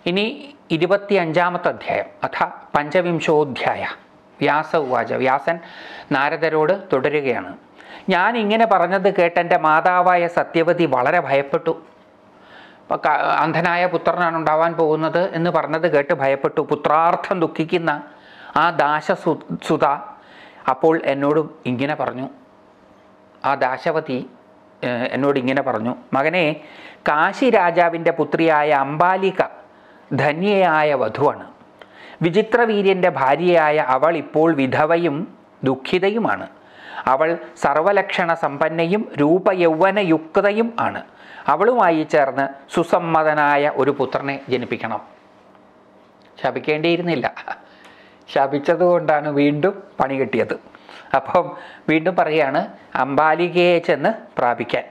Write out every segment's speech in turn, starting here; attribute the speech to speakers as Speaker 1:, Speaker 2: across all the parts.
Speaker 1: ഇനി ഇരുപത്തി അഞ്ചാമത്തെ അധ്യായം അഥ പഞ്ചവിംശോധ്യായ വ്യാസ ഉവാച വ്യാസൻ നാരദരോട് തുടരുകയാണ് ഞാൻ ഇങ്ങനെ പറഞ്ഞത് കേട്ട് എൻ്റെ മാതാവായ സത്യവതി വളരെ ഭയപ്പെട്ടു അപ്പോൾ ക- അന്ധനായ പുത്രനാണ് ഉണ്ടാവാൻ പോകുന്നത് എന്ന് പറഞ്ഞത് കേട്ട് ഭയപ്പെട്ടു പുത്രാർത്ഥം ദുഃഖിക്കുന്ന ആ ദാശസു സുത അപ്പോൾ എന്നോട് ഇങ്ങനെ പറഞ്ഞു ആ ദാശവതി ഏഹ്, എന്നോട് ഇങ്ങനെ പറഞ്ഞു മകനെ കാശി രാജാവിൻ്റെ പുത്രിയായ അംബാലിക ധന്യയായ വധുവാണ് വിചിത്രവീര്യൻ്റെ ഭാര്യയായ അവൾ ഇപ്പോൾ വിധവയും ദുഃഖിതയുമാണ് അവൾ സർവലക്ഷണ സമ്പന്നയും രൂപയൗവനയുക്തയും ആണ് അവളുമായി ചേർന്ന് സുസമ്മതനായ ഒരു പുത്രനെ ജനിപ്പിക്കണം ശപിക്കേണ്ടിയിരുന്നില്ല ശപിച്ചതുകൊണ്ടാണ് വീണ്ടും പണി കിട്ടിയത് അപ്പം വീണ്ടും പറയാണ് അംബാലികയെ ചെന്ന് പ്രാപിക്കാൻ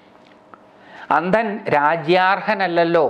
Speaker 1: അന്ധൻ രാജ്യാർഹനല്ലല്ലോ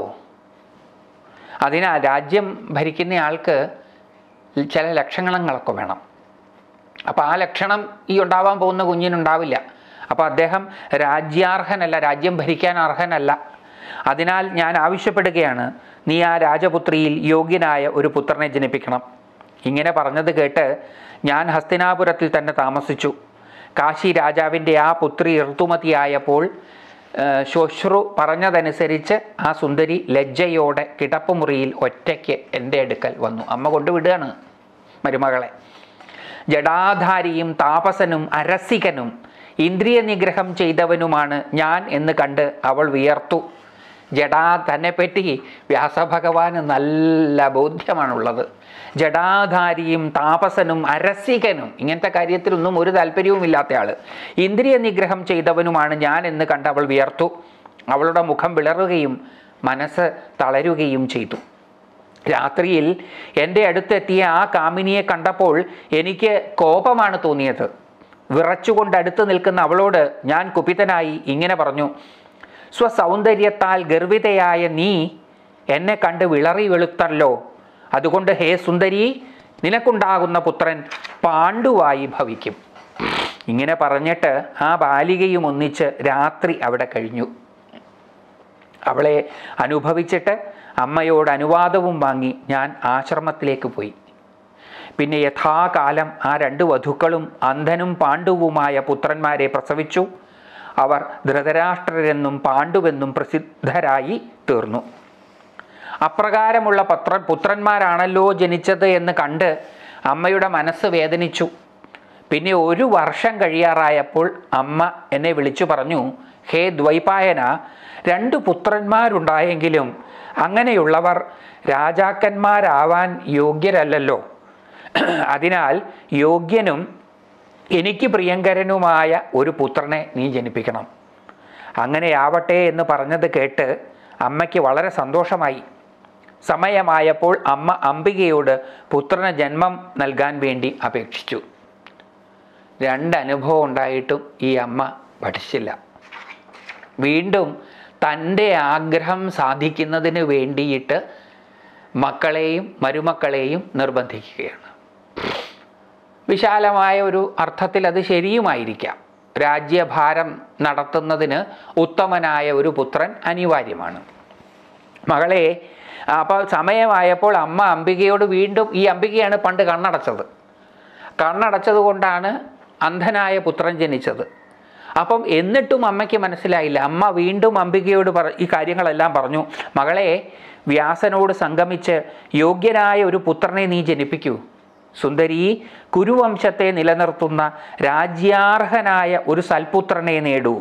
Speaker 1: അതിനാൽ രാജ്യം ഭരിക്കുന്ന ആൾക്ക് ചില ലക്ഷണങ്ങളൊക്കെ വേണം അപ്പോൾ ആ ലക്ഷണം ഈ ഉണ്ടാവാൻ പോകുന്ന കുഞ്ഞിനുണ്ടാവില്ല അപ്പോൾ അദ്ദേഹം രാജ്യാർഹനല്ല രാജ്യം ഭരിക്കാൻ അർഹനല്ല അതിനാൽ ഞാൻ ആവശ്യപ്പെടുകയാണ് നീ ആ രാജപുത്രിയിൽ യോഗ്യനായ ഒരു പുത്രനെ ജനിപ്പിക്കണം ഇങ്ങനെ പറഞ്ഞത് കേട്ട് ഞാൻ ഹസ്തിനാപുരത്തിൽ തന്നെ താമസിച്ചു കാശി രാജാവിൻ്റെ ആ പുത്രി ഋതുമതിയായപ്പോൾ ഏഹ്, ശ്വശ്രു പറഞ്ഞതനുസരിച്ച് ആ സുന്ദരി ലജ്ജയോടെ കിടപ്പുമുറിയിൽ ഒറ്റയ്ക്ക് എൻ്റെ അടുക്കൽ വന്നു അമ്മ കൊണ്ടുവിടുകയാണ് മരുമകളെ ജടാധാരിയും താപസനും അരസികനും ഇന്ദ്രിയ നിഗ്രഹം ചെയ്തവനുമാണ് ഞാൻ എന്ന് കണ്ട് അവൾ വിയർത്തു ജടാ തന്നെപ്പറ്റി വ്യാസഭഗവാന് നല്ല ബോധ്യമാണുള്ളത് ജടാധാരിയും താപസനും അരസികനും ഇങ്ങനത്തെ കാര്യത്തിലൊന്നും ഒരു താല്പര്യവും ഇല്ലാത്ത ആള് ഇന്ദ്രിയ നിഗ്രഹം ചെയ്തവനുമാണ് ഞാൻ എന്ന് കണ്ട് അവൾ വിയർത്തു അവളുടെ മുഖം വിളറുകയും മനസ്സ് തളരുകയും ചെയ്തു രാത്രിയിൽ എൻ്റെ അടുത്തെത്തിയ ആ കാമിനിയെ കണ്ടപ്പോൾ എനിക്ക് കോപമാണ് തോന്നിയത് വിറച്ചുകൊണ്ട് അടുത്ത് നിൽക്കുന്ന അവളോട് ഞാൻ കുപിതനായി ഇങ്ങനെ പറഞ്ഞു സ്വസൗന്ദര്യത്താൽ ഗർവിതയായ നീ എന്നെ കണ്ട് വിളറി വെളുത്തല്ലോ അതുകൊണ്ട് ഹേ സുന്ദരി നിനക്കുണ്ടാകുന്ന പുത്രൻ പാണ്ഡുവായി ഭവിക്കും ഇങ്ങനെ പറഞ്ഞിട്ട് ആ ബാലികയും ഒന്നിച്ച് രാത്രി അവിടെ കഴിഞ്ഞു അവളെ അനുഭവിച്ചിട്ട് അമ്മയോട് അനുവാദവും വാങ്ങി ഞാൻ ആശ്രമത്തിലേക്ക് പോയി പിന്നെ യഥാകാലം ആ രണ്ട് വധുക്കളും അന്ധനും പാണ്ഡുവുമായ പുത്രന്മാരെ പ്രസവിച്ചു അവർ ധൃതരാഷ്ട്രരെന്നും പാണ്ഡുവെന്നും പ്രസിദ്ധരായി തീർന്നു അപ്രകാരമുള്ള പത്ര പുത്രന്മാരാണല്ലോ ജനിച്ചത് എന്ന് കണ്ട് അമ്മയുടെ മനസ്സ് വേദനിച്ചു പിന്നെ ഒരു വർഷം കഴിയാറായപ്പോൾ അമ്മ എന്നെ വിളിച്ചു പറഞ്ഞു ഹേ ദ്വൈപായന രണ്ട് പുത്രന്മാരുണ്ടായെങ്കിലും അങ്ങനെയുള്ളവർ രാജാക്കന്മാരാവാൻ യോഗ്യരല്ലല്ലോ അതിനാൽ യോഗ്യനും എനിക്ക് പ്രിയങ്കരനുമായ ഒരു പുത്രനെ നീ ജനിപ്പിക്കണം അങ്ങനെയാവട്ടെ എന്ന് പറഞ്ഞത് കേട്ട് അമ്മയ്ക്ക് വളരെ സന്തോഷമായി സമയമായപ്പോൾ അമ്മ അംബികയോട് പുത്രന് ജന്മം നൽകാൻ വേണ്ടി അപേക്ഷിച്ചു രണ്ട് അനുഭവം ഉണ്ടായിട്ടും ഈ അമ്മ പഠിച്ചില്ല വീണ്ടും തൻ്റെ ആഗ്രഹം സാധിക്കുന്നതിന് വേണ്ടിയിട്ട് മക്കളെയും മരുമക്കളെയും നിർബന്ധിക്കുകയാണ് വിശാലമായ ഒരു അർത്ഥത്തിൽ അത് ശരിയുമായിരിക്കാം രാജ്യഭാരം നടത്തുന്നതിന് ഉത്തമനായ ഒരു പുത്രൻ അനിവാര്യമാണ് മകളെ അപ്പോൾ സമയമായപ്പോൾ അമ്മ അംബികയോട് വീണ്ടും ഈ അംബികയാണ് പണ്ട് കണ്ണടച്ചത് കണ്ണടച്ചത് കൊണ്ടാണ് അന്ധനായ പുത്രൻ ജനിച്ചത് അപ്പം എന്നിട്ടും അമ്മയ്ക്ക് മനസ്സിലായില്ല അമ്മ വീണ്ടും അംബികയോട് പറ ഈ കാര്യങ്ങളെല്ലാം പറഞ്ഞു മകളെ വ്യാസനോട് സംഗമിച്ച് യോഗ്യനായ ഒരു പുത്രനെ നീ ജനിപ്പിക്കൂ സുന്ദരി കുരുവംശത്തെ നിലനിർത്തുന്ന രാജ്യാർഹനായ ഒരു സൽപുത്രനെ നേടൂ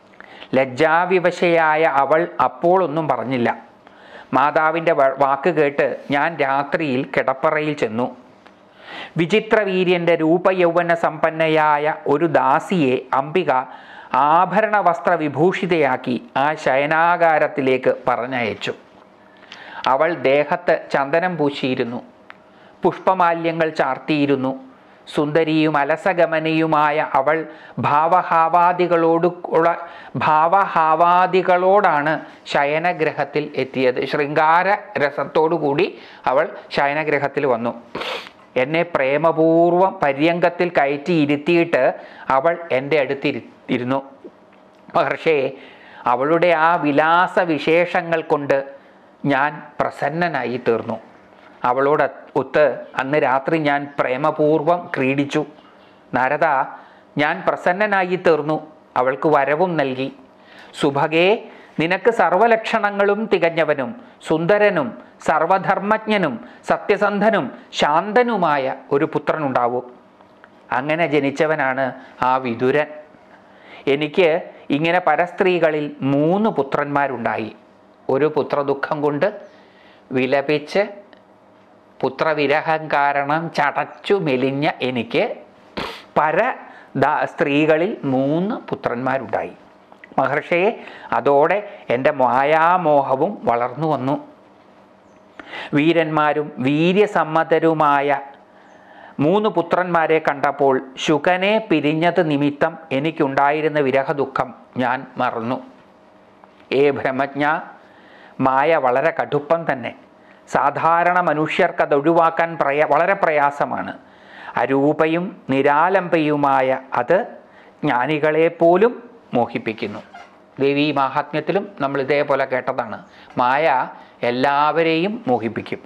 Speaker 1: ലജ്ജാവിവശയായ അവൾ അപ്പോൾ ഒന്നും പറഞ്ഞില്ല മാതാവിൻ്റെ വ- വാക്ക് കേട്ട് ഞാൻ രാത്രിയിൽ കിടപ്പറയിൽ ചെന്നു വിചിത്രവീര്യൻ്റെ രൂപയൗവന സമ്പന്നയായ ഒരു ദാസിയെ അംബിക ആഭരണ വസ്ത്ര വിഭൂഷിതയാക്കി ആ ശയനാകാരത്തിലേക്ക് പറഞ്ഞയച്ചു അവൾ ദേഹത്ത് ചന്ദനം പൂശിയിരുന്നു പുഷ്പമാല്യങ്ങൾ ചാർത്തിയിരുന്നു സുന്ദരിയും അലസഗമനയുമായ അവൾ ഭാവഹാവാദികളോട് ഉള്ള ഭാവഹാവാദികളോടാണ് ശയനഗ്രഹത്തിൽ എത്തിയത് ശൃംഗാര രസത്തോടുകൂടി അവൾ ശയനഗ്രഹത്തിൽ വന്നു എന്നെ പ്രേമപൂർവം പര്യങ്കത്തിൽ കയറ്റി ഇരുത്തിയിട്ട് അവൾ എൻ്റെ അടുത്തിരി ഇരുന്നു മഹർഷേ അവളുടെ ആ വിലാസ വിശേഷങ്ങൾ കൊണ്ട് ഞാൻ പ്രസന്നനായി തീർന്നു അവളോട് ഒത്ത് അന്ന് രാത്രി ഞാൻ പ്രേമപൂർവം ക്രീഡിച്ചു നാരദ ഞാൻ പ്രസന്നനായി തീർന്നു അവൾക്ക് വരവും നൽകി സുഭഗേ നിനക്ക് സർവലക്ഷണങ്ങളും തികഞ്ഞവനും സുന്ദരനും സർവധർമ്മജ്ഞനും സത്യസന്ധനും ശാന്തനുമായ ഒരു പുത്രനുണ്ടാവും അങ്ങനെ ജനിച്ചവനാണ് ആ വിതുരൻ എനിക്ക് ഇങ്ങനെ പരസ്ത്രീകളിൽ മൂന്ന് പുത്രന്മാരുണ്ടായി ഒരു പുത്രദുഃഖം കൊണ്ട് വിലപിച്ച് പുത്രവിരഹം കാരണം ചടച്ചു മെലിഞ്ഞ എനിക്ക് പര ദാ- സ്ത്രീകളിൽ മൂന്ന് പുത്രന്മാരുണ്ടായി മഹർഷിയെ അതോടെ എൻ്റെ മായാമോഹവും വളർന്നു വന്നു വീരന്മാരും വീര്യസമ്മതരുമായ മൂന്ന് പുത്രന്മാരെ കണ്ടപ്പോൾ ശുകനെ പിരിഞ്ഞത് നിമിത്തം എനിക്കുണ്ടായിരുന്ന വിരഹദുഃഖം ഞാൻ മറന്നു ഏ ബ്രഹ്മജ്ഞ മായ വളരെ കടുപ്പം തന്നെ സാധാരണ മനുഷ്യർക്ക് അത് ഒഴിവാക്കാൻ പ്രയ വളരെ പ്രയാസമാണ് അരൂപയും നിരാലംബയുമായ അത് ജ്ഞാനികളെ പോലും മോഹിപ്പിക്കുന്നു ദേവി മാഹാത്മ്യത്തിലും നമ്മൾ ഇതേപോലെ കേട്ടതാണ് മായ എല്ലാവരെയും മോഹിപ്പിക്കും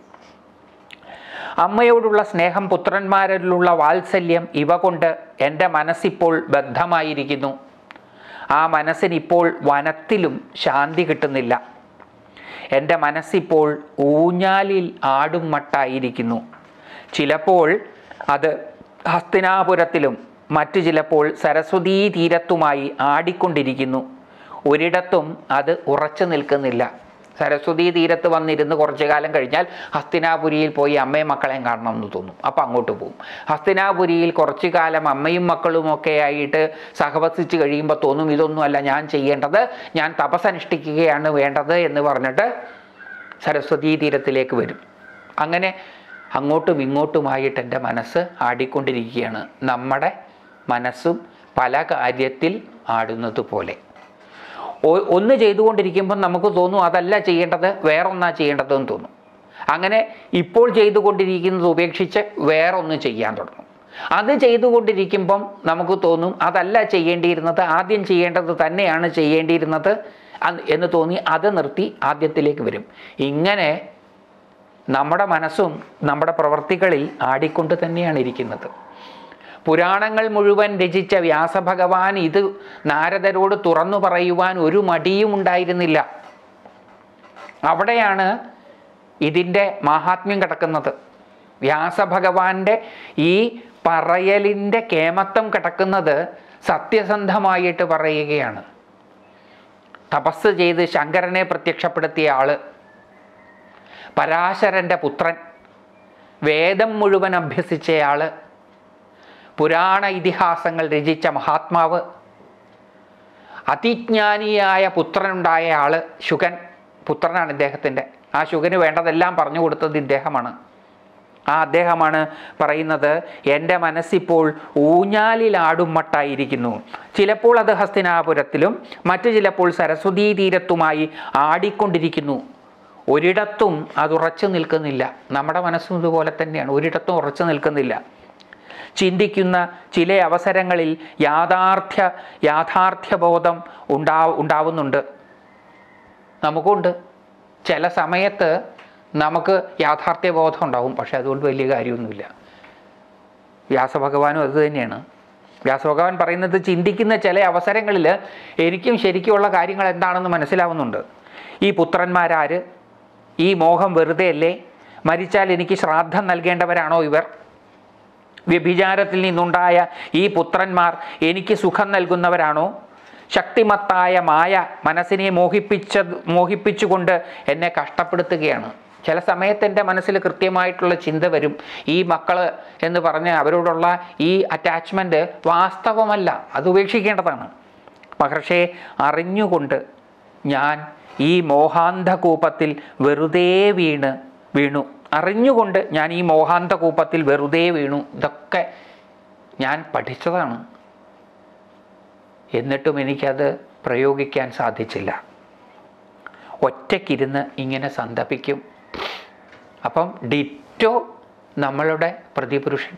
Speaker 1: അമ്മയോടുള്ള സ്നേഹം പുത്രന്മാരിലുള്ള വാത്സല്യം ഇവ കൊണ്ട് എൻ്റെ മനസ്സിപ്പോൾ ബദ്ധമായിരിക്കുന്നു ആ മനസ്സിനിപ്പോൾ വനത്തിലും ശാന്തി കിട്ടുന്നില്ല എൻ്റെ മനസ്സിപ്പോൾ ഊഞ്ഞാലിൽ ആടും മട്ടായിരിക്കുന്നു ചിലപ്പോൾ അത് ഹസ്തിനാപുരത്തിലും മറ്റു ചിലപ്പോൾ സരസ്വതീ തീരത്തുമായി ആടിക്കൊണ്ടിരിക്കുന്നു ഒരിടത്തും അത് ഉറച്ചു നിൽക്കുന്നില്ല സരസ്വതീ തീരത്ത് വന്നിരുന്ന് കുറച്ചു കാലം കഴിഞ്ഞാൽ ഹസ്തിനാപുരിയിൽ പോയി അമ്മയും മക്കളെയും കാണണം എന്ന് തോന്നും അപ്പം അങ്ങോട്ട് പോകും ഹസ്തിനാപുരിയിൽ കുറച്ചു കാലം അമ്മയും മക്കളും ഒക്കെ ആയിട്ട് സഹവസിച്ച് കഴിയുമ്പോൾ തോന്നും ഇതൊന്നുമല്ല ഞാൻ ചെയ്യേണ്ടത് ഞാൻ തപസ്സനുഷ്ഠിക്കുകയാണ് വേണ്ടത് എന്ന് പറഞ്ഞിട്ട് സരസ്വതീ തീരത്തിലേക്ക് വരും അങ്ങനെ അങ്ങോട്ടും ഇങ്ങോട്ടുമായിട്ട് എൻ്റെ മനസ്സ് ആടിക്കൊണ്ടിരിക്കുകയാണ് നമ്മുടെ മനസ്സും പല കാര്യത്തിൽ ആടുന്നത് പോലെ ഒ- ഒന്ന് ചെയ്തുകൊണ്ടിരിക്കുമ്പോൾ നമുക്ക് തോന്നും അതല്ല ചെയ്യേണ്ടത് വേറൊന്നാ ചെയ്യേണ്ടതെന്ന് തോന്നും അങ്ങനെ ഇപ്പോൾ ചെയ്തുകൊണ്ടിരിക്കുന്നത് ഉപേക്ഷിച്ച് വേറൊന്ന് ചെയ്യാൻ തുടങ്ങും അത് ചെയ്തുകൊണ്ടിരിക്കുമ്പം നമുക്ക് തോന്നും അതല്ല ചെയ്യേണ്ടിയിരുന്നത് ആദ്യം ചെയ്യേണ്ടത് തന്നെയാണ് ചെയ്യേണ്ടിയിരുന്നത് അന്ന് എന്ന് തോന്നി അത് നിർത്തി ആദ്യത്തിലേക്ക് വരും ഇങ്ങനെ നമ്മുടെ മനസ്സും നമ്മുടെ പ്രവർത്തികളിൽ ആടിക്കൊണ്ട് തന്നെയാണ് ഇരിക്കുന്നത് പുരാണങ്ങൾ മുഴുവൻ രചിച്ച വ്യാസഭഗവാൻ ഇത് നാരദരോട് തുറന്നു പറയുവാൻ ഒരു മടിയും ഉണ്ടായിരുന്നില്ല അവിടെയാണ് ഇതിൻ്റെ മാഹാത്മ്യം കിടക്കുന്നത് വ്യാസഭഗവാന്റെ ഈ പറയലിൻ്റെ കേമത്വം കിടക്കുന്നത് സത്യസന്ധമായിട്ട് പറയുകയാണ് തപസ് ചെയ്ത് ശങ്കരനെ പ്രത്യക്ഷപ്പെടുത്തിയ ആള് പരാശരൻ്റെ പുത്രൻ വേദം മുഴുവൻ അഭ്യസിച്ചയാള് പുരാണ ഇതിഹാസങ്ങൾ രചിച്ച മഹാത്മാവ് അതിജ്ഞാനിയായ പുത്രനുണ്ടായ ആള് ശുഗൻ പുത്രനാണ് ഇദ്ദേഹത്തിൻ്റെ ആ ശുഗന് വേണ്ടതെല്ലാം പറഞ്ഞു കൊടുത്തത് ഇദ്ദേഹമാണ് ആ അദ്ദേഹമാണ് പറയുന്നത് എൻ്റെ മനസ്സിപ്പോൾ ഊഞ്ഞാലിലാടും മട്ടായിരിക്കുന്നു ചിലപ്പോൾ അത് ഹസ്തിനാപുരത്തിലും മറ്റു ചിലപ്പോൾ സരസ്വതീ തീരത്തുമായി ആടിക്കൊണ്ടിരിക്കുന്നു ഒരിടത്തും അത് ഉറച്ചു നിൽക്കുന്നില്ല നമ്മുടെ മനസ്സും ഇതുപോലെ തന്നെയാണ് ഒരിടത്തും ഉറച്ചു നിൽക്കുന്നില്ല ചിന്തിക്കുന്ന ചില അവസരങ്ങളിൽ യാഥാർത്ഥ്യ യാഥാർത്ഥ്യബോധം ഉണ്ടാ ഉണ്ടാവുന്നുണ്ട് നമുക്കുണ്ട് ചില സമയത്ത് നമുക്ക് യാഥാർത്ഥ്യബോധം ഉണ്ടാവും പക്ഷെ അതുകൊണ്ട് വലിയ കാര്യമൊന്നുമില്ല വ്യാസഭഗവാനും അത് തന്നെയാണ് വ്യാസഭഗവാൻ പറയുന്നത് ചിന്തിക്കുന്ന ചില അവസരങ്ങളിൽ എനിക്കും ശരിക്കുമുള്ള കാര്യങ്ങൾ എന്താണെന്ന് മനസ്സിലാവുന്നുണ്ട് ഈ പുത്രന്മാരാര് ഈ മോഹം വെറുതെ അല്ലേ മരിച്ചാൽ എനിക്ക് ശ്രാദ്ധം നൽകേണ്ടവരാണോ ഇവർ വ്യഭിചാരത്തിൽ നിന്നുണ്ടായ ഈ പുത്രന്മാർ എനിക്ക് സുഖം നൽകുന്നവരാണോ ശക്തിമത്തായ മായ മനസ്സിനെ മോഹിപ്പിച്ച മോഹിപ്പിച്ചുകൊണ്ട് എന്നെ കഷ്ടപ്പെടുത്തുകയാണ് ചില സമയത്ത് എൻ്റെ മനസ്സിൽ കൃത്യമായിട്ടുള്ള ചിന്ത വരും ഈ മക്കൾ എന്ന് പറഞ്ഞ് അവരോടുള്ള ഈ അറ്റാച്ച്മെൻറ്റ് വാസ്തവമല്ല അത് ഉപേക്ഷിക്കേണ്ടതാണ് മഹർഷിയെ അറിഞ്ഞുകൊണ്ട് ഞാൻ ഈ മോഹാന്ധകൂപത്തിൽ വെറുതെ വീണ് വീണു അറിഞ്ഞുകൊണ്ട് ഞാൻ ഈ മോഹാന്തകൂപത്തിൽ വെറുതെ വീണു ഇതൊക്കെ ഞാൻ പഠിച്ചതാണ് എന്നിട്ടും എനിക്കത് പ്രയോഗിക്കാൻ സാധിച്ചില്ല ഒറ്റയ്ക്കിരുന്ന് ഇങ്ങനെ സന്തപിക്കും അപ്പം ഡിറ്റോ നമ്മളുടെ പ്രതിപുരുഷൻ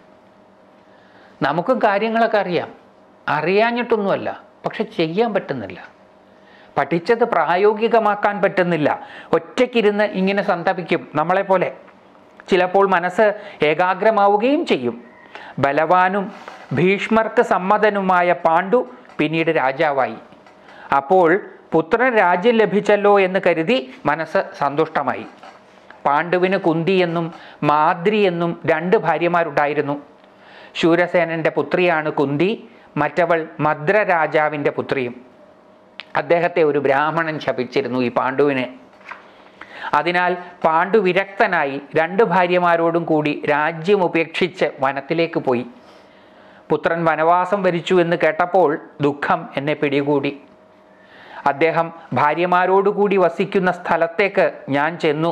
Speaker 1: നമുക്കും കാര്യങ്ങളൊക്കെ അറിയാം അറിയാഞ്ഞിട്ടൊന്നുമല്ല പക്ഷെ ചെയ്യാൻ പറ്റുന്നില്ല പഠിച്ചത് പ്രായോഗികമാക്കാൻ പറ്റുന്നില്ല ഒറ്റയ്ക്കിരുന്ന് ഇങ്ങനെ സന്തപിക്കും നമ്മളെപ്പോലെ ചിലപ്പോൾ മനസ്സ് ഏകാഗ്രമാവുകയും ചെയ്യും ബലവാനും ഭീഷ്മർക്ക് സമ്മതനുമായ പാണ്ഡു പിന്നീട് രാജാവായി അപ്പോൾ പുത്രൻ രാജ്യം ലഭിച്ചല്ലോ എന്ന് കരുതി മനസ്സ് സന്തുഷ്ടമായി പാണ്ഡുവിന് കുന്തി എന്നും മാദ്രി എന്നും രണ്ട് ഭാര്യമാരുണ്ടായിരുന്നു ശൂരസേനൻ്റെ പുത്രിയാണ് കുന്തി മറ്റവൾ മദ്ര രാജാവിൻ്റെ പുത്രിയും അദ്ദേഹത്തെ ഒരു ബ്രാഹ്മണൻ ശപിച്ചിരുന്നു ഈ പാണ്ഡുവിനെ അതിനാൽ പാണ്ഡു വിരക്തനായി രണ്ട് ഭാര്യമാരോടും കൂടി രാജ്യം ഉപേക്ഷിച്ച് വനത്തിലേക്ക് പോയി പുത്രൻ വനവാസം വരിച്ചു എന്ന് കേട്ടപ്പോൾ ദുഃഖം എന്നെ പിടികൂടി അദ്ദേഹം ഭാര്യമാരോടുകൂടി വസിക്കുന്ന സ്ഥലത്തേക്ക് ഞാൻ ചെന്നു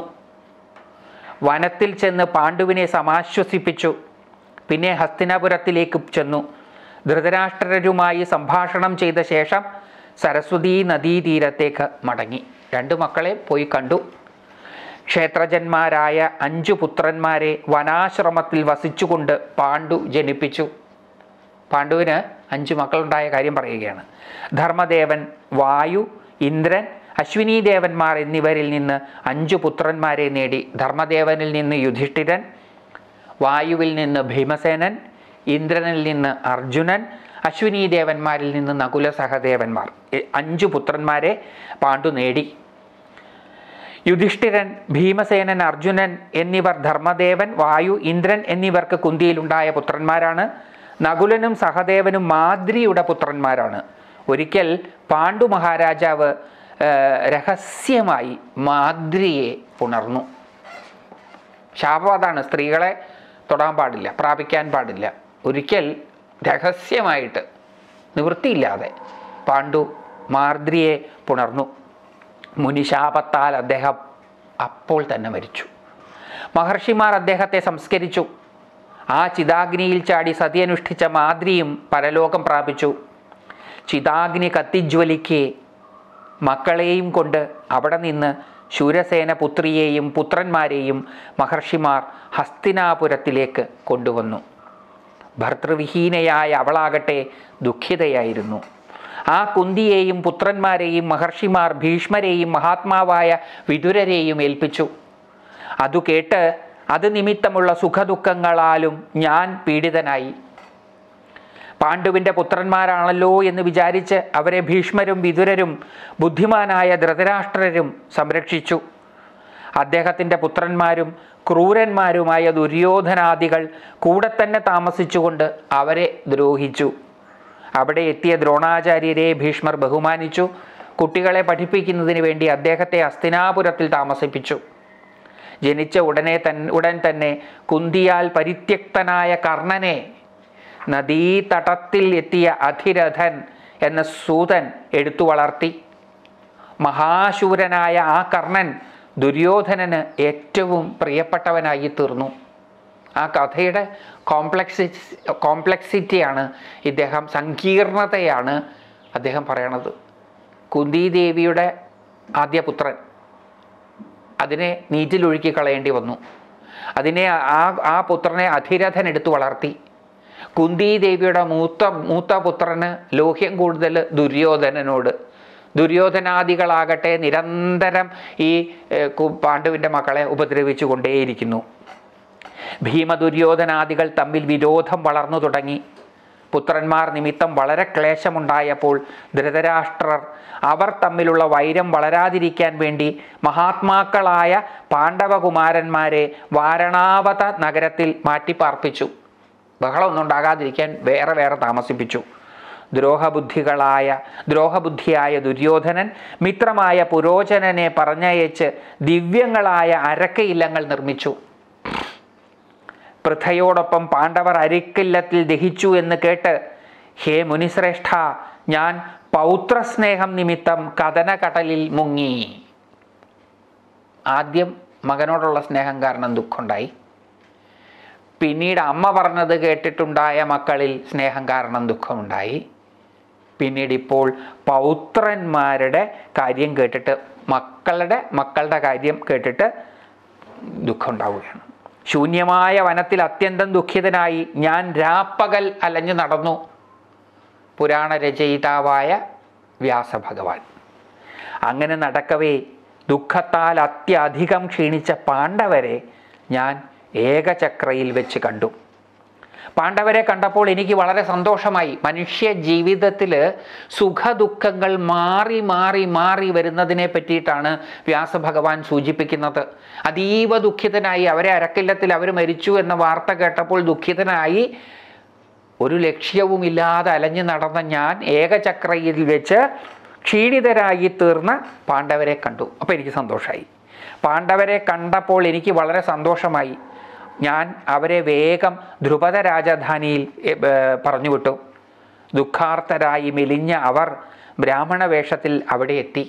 Speaker 1: വനത്തിൽ ചെന്ന് പാണ്ഡുവിനെ സമാശ്വസിപ്പിച്ചു പിന്നെ ഹസ്തിനാപുരത്തിലേക്ക് ചെന്നു ധൃതരാഷ്ട്രരുമായി സംഭാഷണം ചെയ്ത ശേഷം സരസ്വതീ നദീതീരത്തേക്ക് മടങ്ങി രണ്ട് മക്കളെ പോയി കണ്ടു ക്ഷേത്രജന്മാരായ അഞ്ചു പുത്രന്മാരെ വനാശ്രമത്തിൽ വസിച്ചുകൊണ്ട് പാണ്ഡു ജനിപ്പിച്ചു പാണ്ഡുവിന് അഞ്ച് മക്കളുണ്ടായ കാര്യം പറയുകയാണ് ധർമ്മദേവൻ വായു ഇന്ദ്രൻ അശ്വിനി ദേവന്മാർ എന്നിവരിൽ നിന്ന് അഞ്ചു പുത്രന്മാരെ നേടി ധർമ്മദേവനിൽ നിന്ന് യുധിഷ്ഠിരൻ വായുവിൽ നിന്ന് ഭീമസേനൻ ഇന്ദ്രനിൽ നിന്ന് അർജുനൻ അശ്വിനി ദേവന്മാരിൽ നിന്ന് നകുല സഹദേവന്മാർ എ- അഞ്ചു പുത്രന്മാരെ പാണ്ഡു നേടി യുധിഷ്ഠിരൻ ഭീമസേനൻ അർജുനൻ എന്നിവർ ധർമ്മദേവൻ വായു ഇന്ദ്രൻ എന്നിവർക്ക് കുന്തിയിലുണ്ടായ പുത്രന്മാരാണ് നകുലനും സഹദേവനും മാദ്രിയുടെ പുത്രന്മാരാണ് ഒരിക്കൽ പാണ്ഡു മഹാരാജാവ് ആ, രഹസ്യമായി മാദ്രിയെ പുണർന്നു ശാപം അതാണ് സ്ത്രീകളെ തൊടാൻ പാടില്ല പ്രാപിക്കാൻ പാടില്ല ഒരിക്കൽ രഹസ്യമായിട്ട് നിവൃത്തിയില്ലാതെ പാണ്ഡു മാർദ്രിയെ പുണർന്നു മുനിശാപത്താൽ അദ്ദേഹം അപ്പോൾ തന്നെ മരിച്ചു മഹർഷിമാർ അദ്ദേഹത്തെ സംസ്കരിച്ചു ആ ചിതാഗ്നിയിൽ ചാടി സതിയനുഷ്ഠിച്ച മാദ്രിയും പരലോകം പ്രാപിച്ചു ചിതാഗ്നി കത്തിജ്വലിക്കെ മക്കളെയും കൊണ്ട് അവിടെ നിന്ന് ശൂരസേന പുത്രിയെയും പുത്രന്മാരെയും മഹർഷിമാർ ഹസ്തിനാപുരത്തിലേക്ക് കൊണ്ടുവന്നു ഭർതൃവിഹീനയായ അവളാകട്ടെ ദുഃഖിതയായിരുന്നു ആ കുന്തിയെയും പുത്രന്മാരെയും മഹർഷിമാർ ഭീഷ്മരെയും മഹാത്മാവായ വിതുരരെയും ഏൽപ്പിച്ചു അതു കേട്ട് അത് നിമിത്തമുള്ള സുഖദുഃഖങ്ങളാലും ഞാൻ പീഡിതനായി പാണ്ഡുവിൻ്റെ പുത്രന്മാരാണല്ലോ എന്ന് വിചാരിച്ച് അവരെ ഭീഷ്മരും വിതുരരും ബുദ്ധിമാനായ ധൃതരാഷ്ട്രരും സംരക്ഷിച്ചു അദ്ദേഹത്തിൻ്റെ പുത്രന്മാരും ക്രൂരന്മാരുമായ ദുര്യോധനാദികൾ കൂടെ തന്നെ താമസിച്ചുകൊണ്ട് അവരെ ദ്രോഹിച്ചു അവിടെ എത്തിയ ദ്രോണാചാര്യരെ ഭീഷ്മർ ബഹുമാനിച്ചു കുട്ടികളെ പഠിപ്പിക്കുന്നതിന് വേണ്ടി അദ്ദേഹത്തെ അസ്തിനാപുരത്തിൽ താമസിപ്പിച്ചു ജനിച്ച ഉടനെ തൻ ഉടൻ തന്നെ കുന്തിയാൽ പരിത്യക്തനായ കർണനെ നദീതടത്തിൽ എത്തിയ അധിരഥൻ എന്ന സൂതൻ എടുത്തു വളർത്തി മഹാശൂരനായ ആ കർണൻ ദുര്യോധനന് ഏറ്റവും പ്രിയപ്പെട്ടവനായി തീർന്നു ആ കഥയുടെ കോംപ്ലക്സി കോംപ്ലക്സിറ്റിയാണ് ഇദ്ദേഹം സങ്കീർണതയാണ് അദ്ദേഹം പറയണത് കുന്തിദേവിയുടെ ആദ്യ പുത്രൻ അതിനെ നീറ്റിലൊഴുക്കി കളയേണ്ടി വന്നു അതിനെ ആ ആ പുത്രനെ അധിരഥൻ എടുത്തു വളർത്തി കുന്തി ദേവിയുടെ മൂത്ത മൂത്ത പുത്രന് ലോഹ്യം കൂടുതൽ ദുര്യോധനനോട് ദുര്യോധനാദികളാകട്ടെ നിരന്തരം ഈ ഏഹ്, കു- പാണ്ഡുവിൻ്റെ മക്കളെ ഉപദ്രവിച്ചു കൊണ്ടേയിരിക്കുന്നു ഭീമദുര്യോധനാദികൾ തമ്മിൽ വിരോധം വളർന്നു തുടങ്ങി പുത്രന്മാർ നിമിത്തം വളരെ ക്ലേശമുണ്ടായപ്പോൾ ധൃതരാഷ്ട്രർ അവർ തമ്മിലുള്ള വൈരം വളരാതിരിക്കാൻ വേണ്ടി മഹാത്മാക്കളായ പാണ്ഡവകുമാരന്മാരെ വാരണാവത നഗരത്തിൽ മാറ്റിപ്പാർപ്പിച്ചു ബഹളമൊന്നും ഉണ്ടാകാതിരിക്കാൻ വേറെ വേറെ താമസിപ്പിച്ചു ദ്രോഹബുദ്ധികളായ ദ്രോഹബുദ്ധിയായ ദുര്യോധനൻ മിത്രമായ പുരോചനനെ പറഞ്ഞയച്ച് ദിവ്യങ്ങളായ അരക്കയില്ലങ്ങൾ നിർമ്മിച്ചു പൃഥയോടൊപ്പം പാണ്ഡവർ അരിക്കില്ലത്തിൽ ദഹിച്ചു എന്ന് കേട്ട് ഹേ മുനിശ്രേഷ്ഠ ഞാൻ പൗത്രസ്നേഹം നിമിത്തം കഥനകടലിൽ മുങ്ങി ആദ്യം മകനോടുള്ള സ്നേഹം കാരണം ദുഃഖമുണ്ടായി പിന്നീട് അമ്മ പറഞ്ഞത് കേട്ടിട്ടുണ്ടായ മക്കളിൽ സ്നേഹം കാരണം ദുഃഖമുണ്ടായി പിന്നീട് ഇപ്പോൾ പൗത്രന്മാരുടെ കാര്യം കേട്ടിട്ട് മക്കളുടെ മക്കളുടെ കാര്യം കേട്ടിട്ട് ദുഃഖം ഉണ്ടാവുകയാണ് ശൂന്യമായ വനത്തിൽ അത്യന്തം ദുഃഖിതനായി ഞാൻ രാപ്പകൽ അലഞ്ഞു നടന്നു പുരാണ രചയിതാവായ വ്യാസഭഗവാൻ അങ്ങനെ നടക്കവേ ദുഃഖത്താൽ അത്യധികം ക്ഷീണിച്ച പാണ്ഡവരെ ഞാൻ ഏകചക്രയിൽ വെച്ച് കണ്ടു പാണ്ഡവരെ കണ്ടപ്പോൾ എനിക്ക് വളരെ സന്തോഷമായി മനുഷ്യ ജീവിതത്തിൽ സുഖദുഃഖങ്ങൾ മാറി മാറി മാറി വരുന്നതിനെ പറ്റിയിട്ടാണ് വ്യാസഭഗവാൻ സൂചിപ്പിക്കുന്നത് അതീവ ദുഃഖിതനായി അവരെ അരക്കില്ലത്തിൽ അവർ മരിച്ചു എന്ന വാർത്ത കേട്ടപ്പോൾ ദുഃഖിതനായി ഒരു ലക്ഷ്യവുമില്ലാതെ അലഞ്ഞു നടന്ന ഞാൻ ഏകചക്രയിൽ വെച്ച് ക്ഷീണിതരായി തീർന്ന പാണ്ഡവരെ കണ്ടു അപ്പോൾ എനിക്ക് സന്തോഷമായി പാണ്ഡവരെ കണ്ടപ്പോൾ എനിക്ക് വളരെ സന്തോഷമായി ഞാൻ അവരെ വേഗം ധ്രുപദ രാജധാനിയിൽ എ, ഏ, പറഞ്ഞുവിട്ടു ദുഃഖാർത്തരായി മെലിഞ്ഞ അവർ ബ്രാഹ്മണ വേഷത്തിൽ അവിടെ എത്തി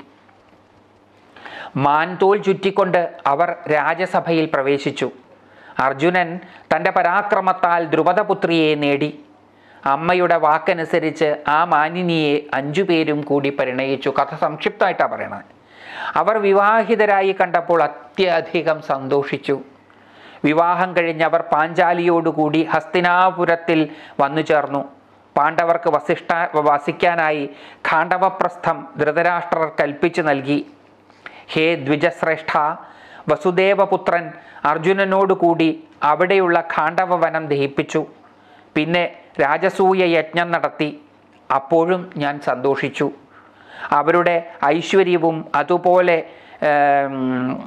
Speaker 1: മാൻതോൽ ചുറ്റിക്കൊണ്ട് അവർ രാജസഭയിൽ പ്രവേശിച്ചു അർജുനൻ തൻ്റെ പരാക്രമത്താൽ ദ്രുപദപുത്രിയെ നേടി അമ്മയുടെ വാക്കനുസരിച്ച് ആ മാനിനിയെ അഞ്ചു പേരും കൂടി പരിണയിച്ചു കഥ സംക്ഷിപ്തമായിട്ടാണ് പറയണത് അവർ വിവാഹിതരായി കണ്ടപ്പോൾ അത്യധികം സന്തോഷിച്ചു വിവാഹം കഴിഞ്ഞവർ പാഞ്ചാലിയോടുകൂടി ഹസ്തിനാപുരത്തിൽ വന്നു ചേർന്നു പാണ്ഡവർക്ക് വസിഷ്ഠ വസിക്കാനായി ഖാണ്ഡവപ്രസ്ഥം ധൃതരാഷ്ട്രർ കൽപ്പിച്ചു നൽകി ഹേ ദ്വിജശ്രേഷ്ഠ വസുദേവപുത്രൻ അർജുനനോടുകൂടി അവിടെയുള്ള ഖാണ്ഡവവനം ദഹിപ്പിച്ചു പിന്നെ രാജസൂയ യജ്ഞം നടത്തി അപ്പോഴും ഞാൻ സന്തോഷിച്ചു അവരുടെ ഐശ്വര്യവും അതുപോലെ ഏം,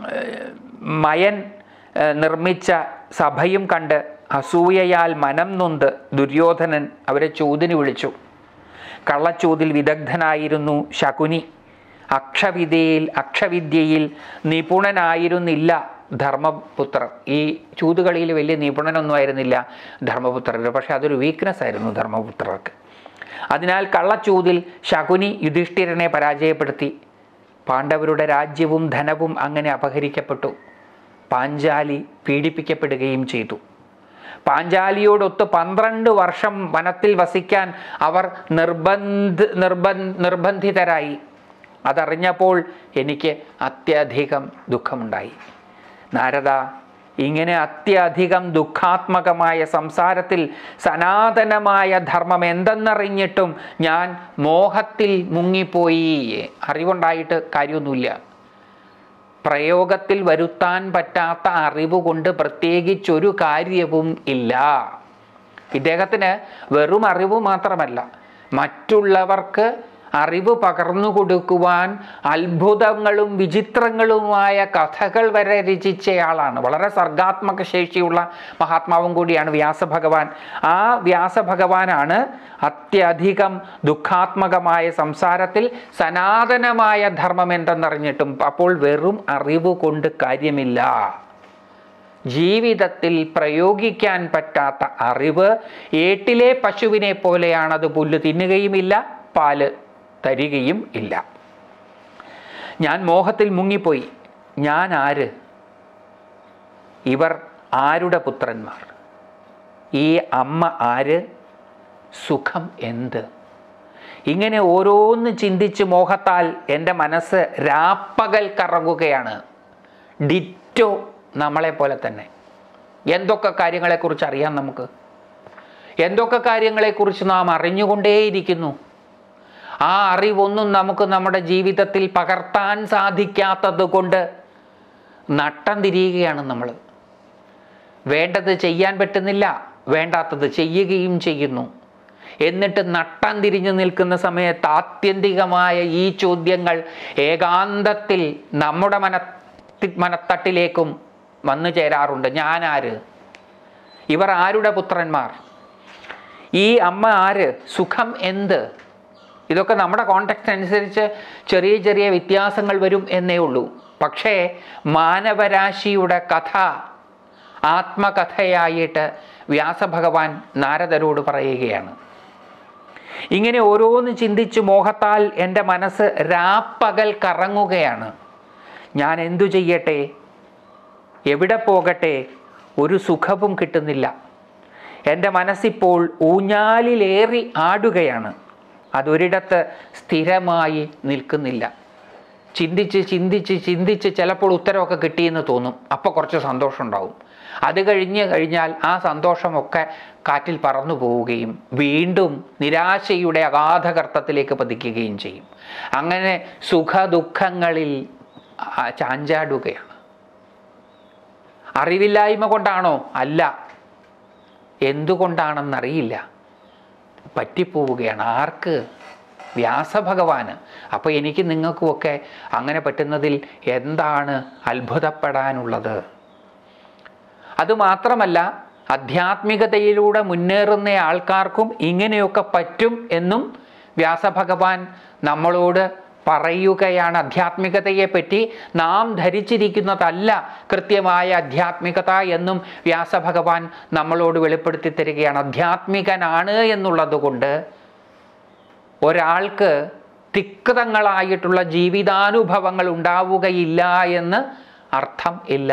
Speaker 1: മയൻ ഏ, നിർമ്മിച്ച സഭയും കണ്ട് അസൂയയാൽ മനം നൊന്ത് ദുര്യോധനൻ അവരെ ചോദിന് വിളിച്ചു കള്ളച്ചൂതിൽ വിദഗ്ധനായിരുന്നു ശകുനി അക്ഷവിദ്യയിൽ അക്ഷവിദ്യയിൽ നിപുണനായിരുന്നില്ല ധർമ്മപുത്രർ ഈ ചൂതുകളിയിൽ വലിയ നിപുണനൊന്നും ആയിരുന്നില്ല ധർമ്മപുത്രർ പക്ഷെ അതൊരു വീക്ക്നെസ് ആയിരുന്നു ധർമ്മപുത്രർക്ക് അതിനാൽ കള്ളച്ചൂതിൽ ശകുനി യുധിഷ്ഠിരനെ പരാജയപ്പെടുത്തി പാണ്ഡവരുടെ രാജ്യവും ധനവും അങ്ങനെ അപഹരിക്കപ്പെട്ടു പാഞ്ചാലി പീഡിപ്പിക്കപ്പെടുകയും ചെയ്തു പാഞ്ചാലിയോടൊത്ത് പന്ത്രണ്ട് വർഷം വനത്തിൽ വസിക്കാൻ അവർ നിർബന്ധ നിർബന്ധ നിർബന്ധിതരായി അതറിഞ്ഞപ്പോൾ എനിക്ക് അത്യധികം ദുഃഖമുണ്ടായി നാരദ ഇങ്ങനെ അത്യധികം ദുഃഖാത്മകമായ സംസാരത്തിൽ സനാതനമായ ധർമ്മം എന്തെന്നറിഞ്ഞിട്ടും ഞാൻ മോഹത്തിൽ മുങ്ങിപ്പോയി അറിവുണ്ടായിട്ട് കാര്യമൊന്നുമില്ല പ്രയോഗത്തിൽ വരുത്താൻ പറ്റാത്ത അറിവ് കൊണ്ട് പ്രത്യേകിച്ചൊരു കാര്യവും ഇല്ല ഇദ്ദേഹത്തിന് വെറും അറിവ് മാത്രമല്ല മറ്റുള്ളവർക്ക് അറിവ് പകർന്നു കൊടുക്കുവാൻ അത്ഭുതങ്ങളും വിചിത്രങ്ങളുമായ കഥകൾ വരെ രചിച്ചയാളാണ് വളരെ സർഗാത്മക ശേഷിയുള്ള മഹാത്മാവും കൂടിയാണ് വ്യാസഭഗവാൻ ആ വ്യാസഭഗവാനാണ് അത്യധികം ദുഃഖാത്മകമായ സംസാരത്തിൽ സനാതനമായ ധർമ്മം എന്തെന്നറിഞ്ഞിട്ടും അപ്പോൾ വെറും അറിവ് കൊണ്ട് കാര്യമില്ല ജീവിതത്തിൽ പ്രയോഗിക്കാൻ പറ്റാത്ത അറിവ് ഏട്ടിലെ പശുവിനെ പോലെയാണത് പുല്ല് തിന്നുകയുമില്ല പാല് തരികയും ഇല്ല ഞാൻ മോഹത്തിൽ മുങ്ങിപ്പോയി ഞാൻ ആര് ഇവർ ആരുടെ പുത്രന്മാർ ഈ അമ്മ ആര് സുഖം എന്ത് ഇങ്ങനെ ഓരോന്ന് ചിന്തിച്ച് മോഹത്താൽ എൻ്റെ മനസ്സ് രാപ്പകൽ കറങ്ങുകയാണ് ഡിറ്റോ നമ്മളെ പോലെ തന്നെ എന്തൊക്കെ കാര്യങ്ങളെക്കുറിച്ച് അറിയാം നമുക്ക് എന്തൊക്കെ കാര്യങ്ങളെക്കുറിച്ച് നാം അറിഞ്ഞുകൊണ്ടേയിരിക്കുന്നു ആ അറിവൊന്നും നമുക്ക് നമ്മുടെ ജീവിതത്തിൽ പകർത്താൻ സാധിക്കാത്തത് കൊണ്ട് നട്ടം തിരിയുകയാണ് നമ്മൾ വേണ്ടത് ചെയ്യാൻ പറ്റുന്നില്ല വേണ്ടാത്തത് ചെയ്യുകയും ചെയ്യുന്നു എന്നിട്ട് നട്ടം തിരിഞ്ഞു നിൽക്കുന്ന സമയത്ത് ആത്യന്തികമായ ഈ ചോദ്യങ്ങൾ ഏകാന്തത്തിൽ നമ്മുടെ മന മനത്തട്ടിലേക്കും വന്നു ചേരാറുണ്ട് ഞാനാര് ഇവർ ആരുടെ പുത്രന്മാർ ഈ അമ്മ ആര് സുഖം എന്ത് ഇതൊക്കെ നമ്മുടെ കോണ്ടക്സ്റ്റ് അനുസരിച്ച് ചെറിയ ചെറിയ വ്യത്യാസങ്ങൾ വരും എന്നേ ഉള്ളൂ പക്ഷേ മാനവരാശിയുടെ കഥ ആത്മകഥയായിട്ട് വ്യാസഭഗവാൻ നാരദരോട് പറയുകയാണ് ഇങ്ങനെ ഓരോന്ന് ചിന്തിച്ച് മോഹത്താൽ എൻ്റെ മനസ്സ് രാപ്പകൽ കറങ്ങുകയാണ് ഞാൻ എന്തു ചെയ്യട്ടെ എവിടെ പോകട്ടെ ഒരു സുഖവും കിട്ടുന്നില്ല എൻ്റെ മനസ്സിപ്പോൾ ഊഞ്ഞാലിലേറി ആടുകയാണ് അതൊരിടത്ത് സ്ഥിരമായി നിൽക്കുന്നില്ല ചിന്തിച്ച് ചിന്തിച്ച് ചിന്തിച്ച് ചിലപ്പോൾ ഉത്തരവൊക്കെ കിട്ടിയെന്ന് തോന്നും അപ്പോൾ കുറച്ച് സന്തോഷം ഉണ്ടാവും അത് കഴിഞ്ഞ് കഴിഞ്ഞാൽ ആ സന്തോഷമൊക്കെ കാറ്റിൽ പറന്നു പോവുകയും വീണ്ടും നിരാശയുടെ അഗാധകർത്തത്തിലേക്ക് പതിക്കുകയും ചെയ്യും അങ്ങനെ സുഖദുഃഖങ്ങളിൽ ആ, ചാഞ്ചാടുകയാണ് അറിവില്ലായ്മ കൊണ്ടാണോ അല്ല എന്തുകൊണ്ടാണെന്നറിയില്ല പറ്റിപ്പോവുകയാണ് ആർക്ക് വ്യാസഭഗവാന് അപ്പോൾ എനിക്ക് നിങ്ങൾക്കുമൊക്കെ അങ്ങനെ പറ്റുന്നതിൽ എന്താണ് അത്ഭുതപ്പെടാനുള്ളത് അതുമാത്രമല്ല ആധ്യാത്മികതയിലൂടെ മുന്നേറുന്ന ആൾക്കാർക്കും ഇങ്ങനെയൊക്കെ പറ്റും എന്നും വ്യാസഭഗവാൻ നമ്മളോട് പറയുകയാണ് ആധ്യാത്മികതയെ പറ്റി നാം ധരിച്ചിരിക്കുന്നതല്ല കൃത്യമായ ആധ്യാത്മികത എന്നും വ്യാസഭഗവാൻ നമ്മളോട് വെളിപ്പെടുത്തി തരികയാണ് ആധ്യാത്മികനാണ് എന്നുള്ളത് കൊണ്ട് ഒരാൾക്ക് തിക്തങ്ങളായിട്ടുള്ള ജീവിതാനുഭവങ്ങൾ ഉണ്ടാവുകയില്ല എന്ന് അർത്ഥം ഇല്ല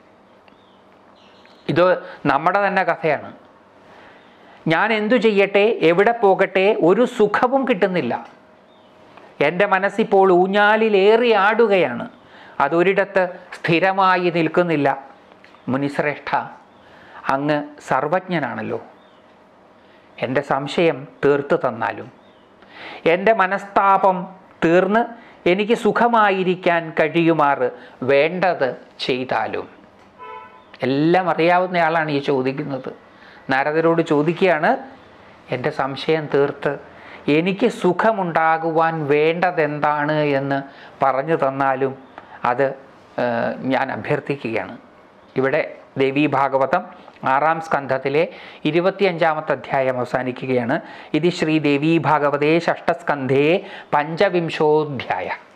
Speaker 1: ഇത് നമ്മുടെ തന്നെ കഥയാണ് ഞാൻ എന്തു ചെയ്യട്ടെ എവിടെ പോകട്ടെ ഒരു സുഖവും കിട്ടുന്നില്ല എൻ്റെ മനസ്സിപ്പോൾ ഊഞ്ഞാലിലേറി ആടുകയാണ് അതൊരിടത്ത് സ്ഥിരമായി നിൽക്കുന്നില്ല മുനിശ്രേഷ്ഠ അങ്ങ് സർവജ്ഞനാണല്ലോ എൻ്റെ സംശയം തീർത്തു തന്നാലും എൻ്റെ മനസ്താപം തീർന്ന് എനിക്ക് സുഖമായിരിക്കാൻ കഴിയുമാറ് വേണ്ടത് ചെയ്താലും എല്ലാം അറിയാവുന്നയാളാണ് ഈ ചോദിക്കുന്നത് നാരദരോട് ചോദിക്കുകയാണ് എൻ്റെ സംശയം തീർത്ത് എനിക്ക് സുഖമുണ്ടാകുവാൻ വേണ്ടതെന്താണ് എന്ന് പറഞ്ഞു തന്നാലും അത് ഏഹ്, ഞാൻ അഭ്യർത്ഥിക്കുകയാണ് ഇവിടെ ദേവീ ഭാഗവതം ആറാം സ്കന്ധത്തിലെ ഇരുപത്തിയഞ്ചാമത്തെ അധ്യായം അവസാനിക്കുകയാണ് ഇത് ശ്രീ ദേവീ ഭാഗവതേ ഷഷ്ടസ്കന്ധേ പഞ്ചവിംശോധ്യായ